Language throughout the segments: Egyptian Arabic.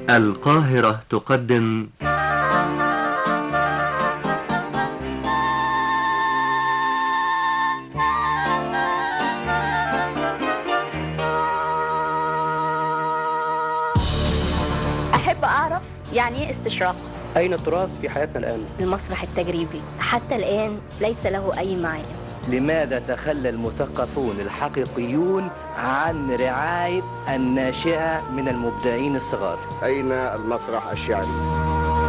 القاهرة تقدم أحب أعرف يعني إيه استشراق أين التراث في حياتنا الآن؟ المسرح التجريبي حتى الآن ليس له أي معالم لماذا تخلى المثقفون الحقيقيون عن رعاية الناشئة من المبدعين الصغار أين المسرح الشعري؟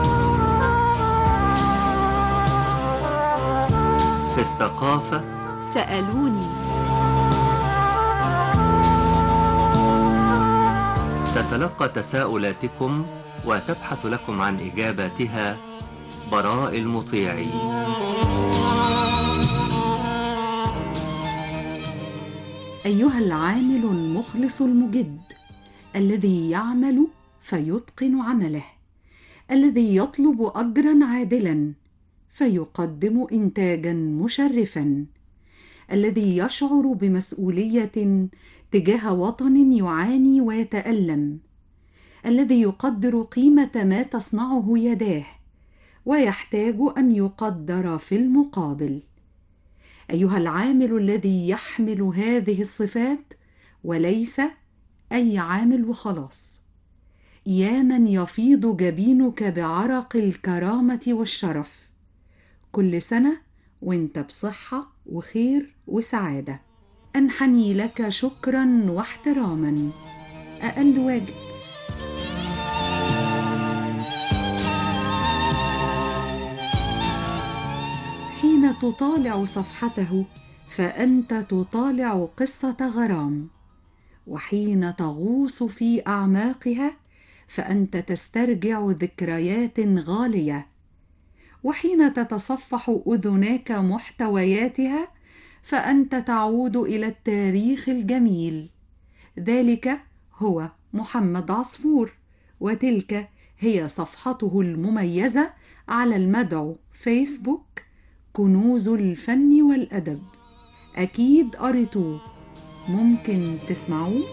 في الثقافة سألوني تتلقى تساؤلاتكم وتبحث لكم عن إجاباتها براء المطيعي أيها العامل المخلص المجد الذي يعمل فيتقن عمله الذي يطلب أجرا عادلا فيقدم إنتاجا مشرفا الذي يشعر بمسؤولية تجاه وطن يعاني ويتألم الذي يقدر قيمة ما تصنعه يداه ويحتاج أن يقدر في المقابل ايها العامل الذي يحمل هذه الصفات وليس اي عامل وخلاص يا من يفيض جبينك بعرق الكرامه والشرف كل سنه وانت بصحه وخير وسعاده انحني لك شكرا واحتراما اقل واجب حين تطالع صفحته فانت تطالع قصه غرام وحين تغوص في اعماقها فانت تسترجع ذكريات غاليه وحين تتصفح اذناك محتوياتها فانت تعود الى التاريخ الجميل ذلك هو محمد عصفور وتلك هي صفحته المميزه على المدعو فيسبوك كنوز الفن والادب اكيد قريتوه ممكن تسمعوه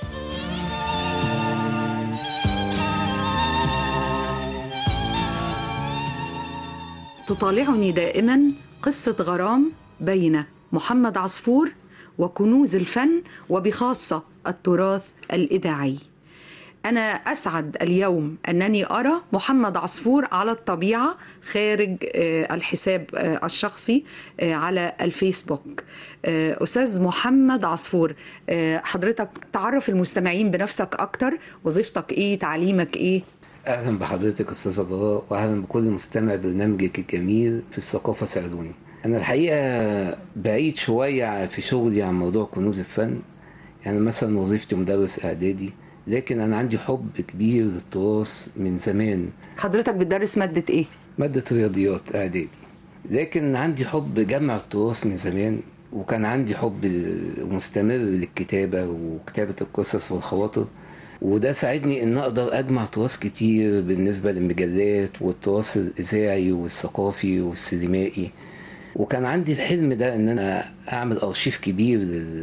تطالعني دائما قصه غرام بين محمد عصفور وكنوز الفن وبخاصه التراث الاذاعي أنا أسعد اليوم أنني أرى محمد عصفور على الطبيعة خارج الحساب الشخصي على الفيسبوك أستاذ محمد عصفور حضرتك تعرف المستمعين بنفسك أكتر وظيفتك إيه تعليمك إيه اهلا بحضرتك استاذه براء واهلا بكل مستمع برنامجك الجميل في الثقافه سالوني انا الحقيقه بعيد شويه في شغلي عن موضوع كنوز الفن يعني مثلا وظيفتي مدرس اعدادي لكن انا عندي حب كبير للتراث من زمان حضرتك بتدرس مادة إيه؟ مادة رياضيات اعدادي لكن عندي حب جمع التراث من زمان وكان عندي حب مستمر للكتابة وكتابة القصص والخواطر وده ساعدني ان اقدر اجمع تراث كتير بالنسبة للمجلات والتراث الاذاعي والثقافي والسينمائي وكان عندي الحلم ده ان انا اعمل ارشيف كبير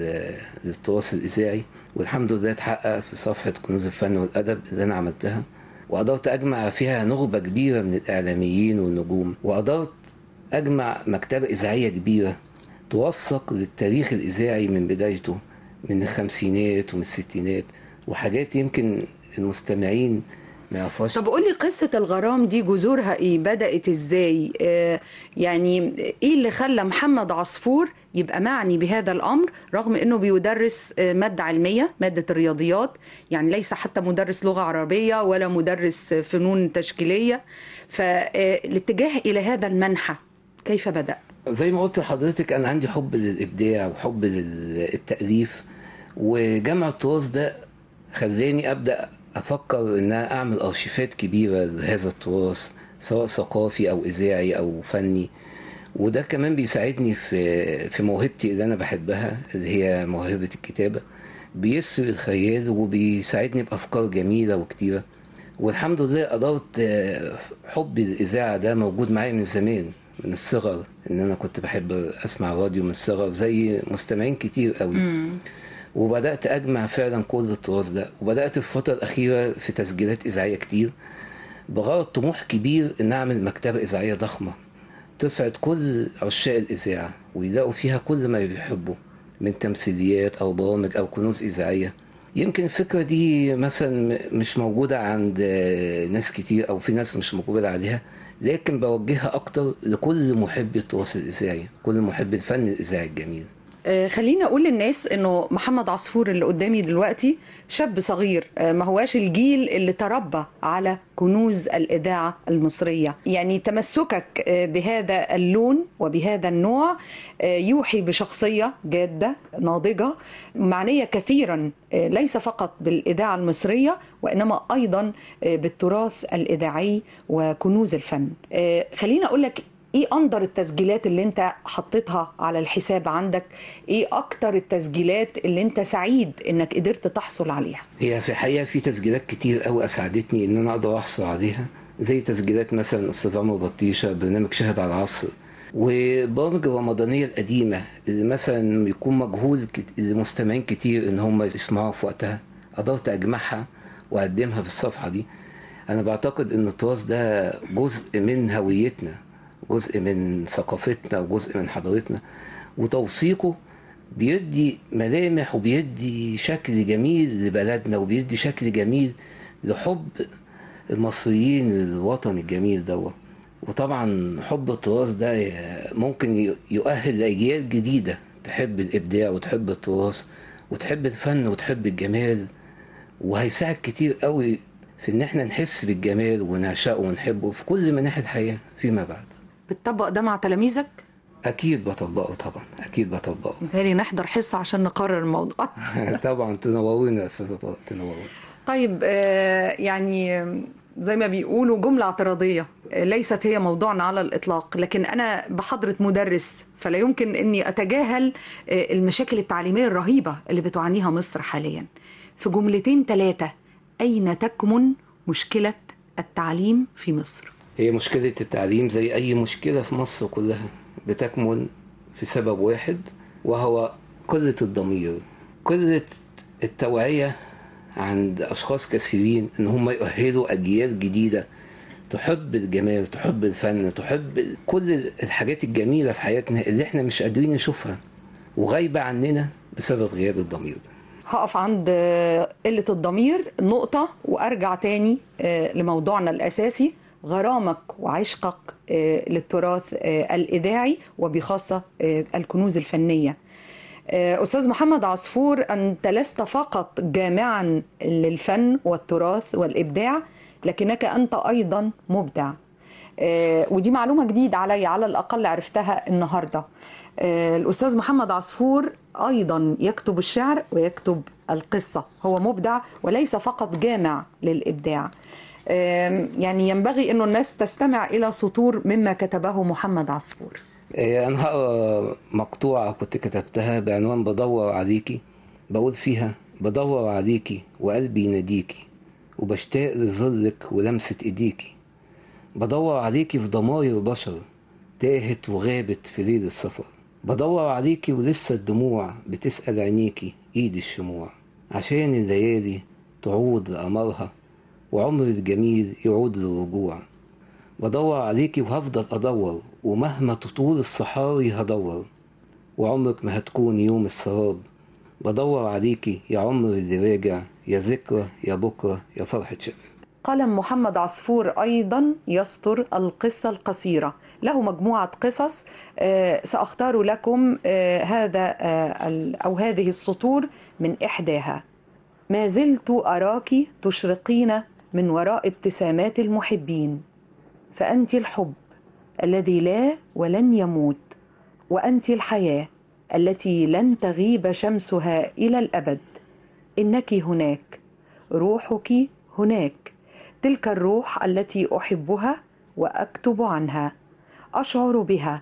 للتراث الاذاعي والحمد لله اتحقق في صفحة كنوز الفن والأدب اللي أنا عملتها وقدرت أجمع فيها نخبة كبيرة من الإعلاميين والنجوم وقدرت أجمع مكتبة إذاعية كبيرة توثق للتاريخ الإذاعي من بدايته من الخمسينات ومن الستينات وحاجات يمكن المستمعين ما يعرفوهاش طب قولي قصة الغرام دي جذورها ايه بدأت ازاي آه يعني ايه اللي خلى محمد عصفور يبقى معني بهذا الامر رغم انه بيدرس آه مادة علمية مادة الرياضيات يعني ليس حتى مدرس لغة عربية ولا مدرس فنون تشكيلية فالاتجاه الى هذا المنحى كيف بدأ؟ زي ما قلت لحضرتك انا عندي حب للابداع وحب للتأليف وجمع التراث ده خلاني ابدا افكر ان انا اعمل ارشيفات كبيره لهذا التراث سواء ثقافي او اذاعي او فني وده كمان بيساعدني في في موهبتي اللي انا بحبها اللي هي موهبه الكتابه بيسر الخيال وبيساعدني بافكار جميله وكتيره والحمد لله قدرت حب الاذاعه ده موجود معايا من زمان من الصغر ان انا كنت بحب اسمع راديو من الصغر زي مستمعين كتير قوي وبدات اجمع فعلا كل التراث ده وبدات في الفتره الاخيره في تسجيلات اذاعيه كتير بغرض طموح كبير ان اعمل مكتبه اذاعيه ضخمه تسعد كل عشاق الاذاعه ويلاقوا فيها كل ما يحبوا من تمثيليات او برامج او كنوز اذاعيه يمكن الفكرة دي مثلا مش موجودة عند ناس كتير أو في ناس مش موجودة عليها لكن بوجهها أكتر لكل محب التراث الإذاعي كل محب الفن الإذاعي الجميل آه، خليني اقول للناس انه محمد عصفور اللي قدامي دلوقتي شاب صغير آه، ما هواش الجيل اللي تربى على كنوز الاذاعه المصريه يعني تمسكك آه، بهذا اللون وبهذا النوع آه، يوحي بشخصيه جاده ناضجه معنيه كثيرا آه، ليس فقط بالاذاعه المصريه وانما ايضا آه، بالتراث الاذاعي وكنوز الفن آه، خليني اقول لك ايه اندر التسجيلات اللي انت حطيتها على الحساب عندك ايه اكتر التسجيلات اللي انت سعيد انك قدرت تحصل عليها هي في الحقيقة في تسجيلات كتير قوي أسعدتني إن أنا أقدر أحصل عليها زي تسجيلات مثلا أستاذ عمرو بطيشة برنامج شاهد على العصر وبرامج الرمضانية القديمة اللي مثلا يكون مجهول كت- لمستمعين كتير إن هم يسمعوا في وقتها قدرت أجمعها وأقدمها في الصفحة دي أنا بعتقد إن التراث ده جزء من هويتنا جزء من ثقافتنا وجزء من حضارتنا وتوثيقه بيدي ملامح وبيدي شكل جميل لبلدنا وبيدي شكل جميل لحب المصريين للوطن الجميل دوت وطبعا حب التراث ده ممكن يؤهل لأجيال جديدة تحب الإبداع وتحب التراث وتحب الفن وتحب الجمال وهيساعد كتير قوي في ان احنا نحس بالجمال ونعشقه ونحبه في كل مناحي الحياة فيما بعد بتطبق ده مع تلاميذك اكيد بطبقه طبعا اكيد بطبقه متهيألي نحضر حصة عشان نقرر الموضوع طبعا تنورونا يا استاذه فاطمه تنورونا طيب آه، يعني زي ما بيقولوا جملة اعتراضية آه، ليست هي موضوعنا على الإطلاق لكن أنا بحضرة مدرس فلا يمكن أني أتجاهل آه، المشاكل التعليمية الرهيبة اللي بتعانيها مصر حاليا في جملتين ثلاثة أين تكمن مشكلة التعليم في مصر؟ هي مشكله التعليم زي اي مشكله في مصر كلها بتكمن في سبب واحد وهو قله الضمير قله التوعيه عند اشخاص كثيرين ان هم يؤهلوا اجيال جديده تحب الجمال تحب الفن تحب كل الحاجات الجميله في حياتنا اللي احنا مش قادرين نشوفها وغايبه عننا بسبب غياب الضمير ده هقف عند آه، قلة الضمير نقطة وأرجع تاني آه، لموضوعنا الأساسي غرامك وعشقك آه، للتراث آه، الإذاعي وبخاصة آه، الكنوز الفنية آه، أستاذ محمد عصفور أنت لست فقط جامعا للفن والتراث والإبداع لكنك أنت أيضا مبدع آه، ودي معلومة جديدة علي على الأقل عرفتها النهاردة آه، الأستاذ محمد عصفور أيضا يكتب الشعر ويكتب القصة هو مبدع وليس فقط جامع للإبداع آم، يعني ينبغي أنه الناس تستمع إلى سطور مما كتبه محمد عصفور إيه، أنا هقرا مقطوعة كنت كتبتها بعنوان بدور عليكي بقول فيها بدور عليكي وقلبي يناديكي وبشتاق لظلك ولمسة إيديكي بدور عليكي في ضماير بشر تاهت وغابت في ليل السفر بدور عليكي ولسه الدموع بتسأل عينيكي إيد الشموع عشان الليالي تعود لقمرها وعمر الجميل يعود للرجوع بدور عليكي وهفضل أدور ومهما تطول الصحاري هدور وعمرك ما هتكون يوم السراب بدور عليكي يا عمر اللي راجع يا ذكرى يا بكرة يا فرحة شباب قلم محمد عصفور أيضا يسطر القصة القصيرة له مجموعة قصص آه، سأختار لكم آه، هذا آه، ال- أو هذه السطور من إحداها ما زلت أراك تشرقين من وراء ابتسامات المحبين فأنت الحب الذي لا ولن يموت وأنت الحياة التي لن تغيب شمسها إلى الأبد إنك هناك روحك هناك تلك الروح التي احبها واكتب عنها اشعر بها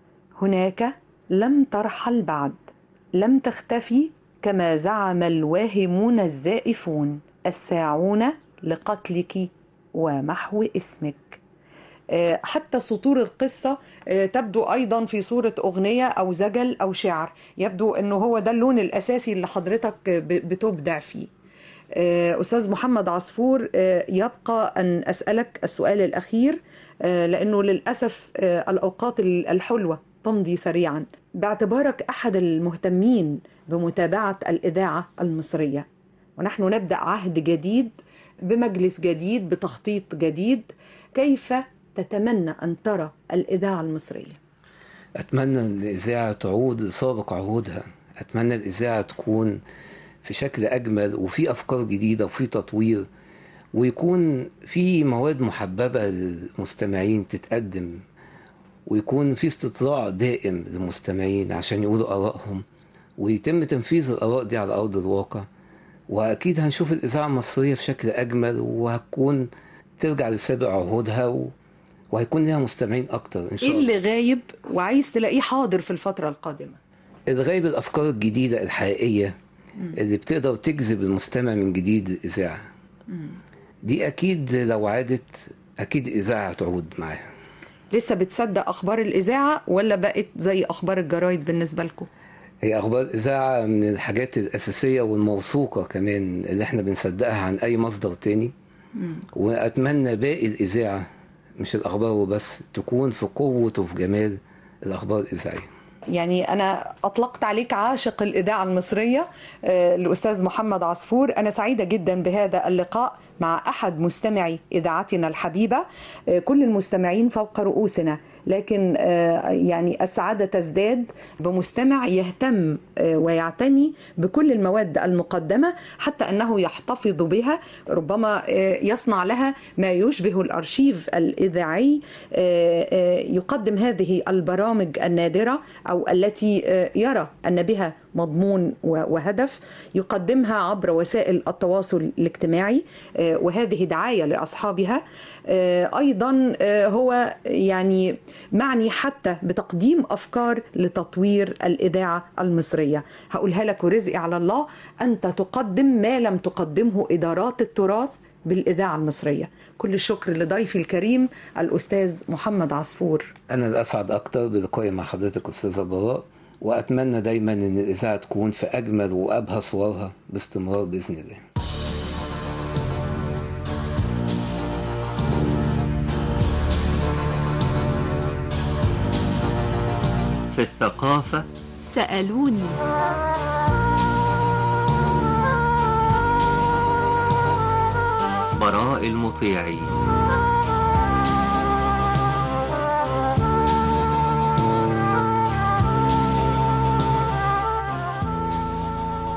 هناك لم ترحل بعد لم تختفي كما زعم الواهمون الزائفون الساعون لقتلك ومحو اسمك آه، حتى سطور القصة آه، تبدو أيضا في صورة أغنية أو زجل أو شعر يبدو أنه هو ده اللون الأساسي اللي حضرتك ب- بتبدع فيه آه، أستاذ محمد عصفور آه، يبقى أن أسألك السؤال الأخير آه، لأنه للأسف آه، الأوقات الحلوة تمضي سريعا باعتبارك أحد المهتمين بمتابعة الإذاعة المصرية ونحن نبدأ عهد جديد بمجلس جديد بتخطيط جديد كيف تتمنى أن ترى الإذاعة المصرية أتمنى أن الإذاعة تعود لسابق عهودها أتمنى الإذاعة تكون في شكل أجمل وفي أفكار جديدة وفي تطوير ويكون في مواد محببة للمستمعين تتقدم ويكون في استطلاع دائم للمستمعين عشان يقولوا آرائهم ويتم تنفيذ الآراء دي على أرض الواقع وأكيد هنشوف الإذاعة المصرية في شكل أجمل وهتكون ترجع لسابق عهودها و... وهيكون لها مستمعين أكتر إن شاء إيه الله اللي غايب وعايز تلاقيه حاضر في الفترة القادمة الغايب الافكار الجديده الحقيقيه اللي بتقدر تجذب المستمع من جديد الاذاعه دي اكيد لو عادت اكيد الاذاعه هتعود معاها لسه بتصدق أخبار الإذاعة ولا بقت زي أخبار الجرايد بالنسبة لكم هي اخبار الاذاعه من الحاجات الاساسيه والموثوقه كمان اللي احنا بنصدقها عن اي مصدر تاني واتمنى باقي الاذاعه مش الاخبار وبس تكون في قوه وفي جمال الاخبار الاذاعيه يعني أنا أطلقت عليك عاشق الإذاعة المصرية آه، الأستاذ محمد عصفور أنا سعيدة جدا بهذا اللقاء مع أحد مستمعي إذاعتنا الحبيبة آه، كل المستمعين فوق رؤوسنا لكن آه، يعني السعادة تزداد بمستمع يهتم آه، ويعتني بكل المواد المقدمة حتى أنه يحتفظ بها ربما آه، يصنع لها ما يشبه الأرشيف الإذاعي آه، آه، يقدم هذه البرامج النادرة أو التي آه، يرى أن بها مضمون و- وهدف يقدمها عبر وسائل التواصل الاجتماعي آه، وهذه دعاية لأصحابها آه، أيضا آه، هو يعني معني حتى بتقديم أفكار لتطوير الإذاعة المصرية هقولها لك ورزقي على الله أنت تقدم ما لم تقدمه إدارات التراث بالإذاعة المصرية كل الشكر لضيفي الكريم الأستاذ محمد عصفور انا الاسعد اكتر بلقائي مع حضرتك استاذه براء واتمنى دايما ان الاذاعه تكون في اجمل وابهى صورها باستمرار باذن الله في الثقافة سألوني براء المطيعي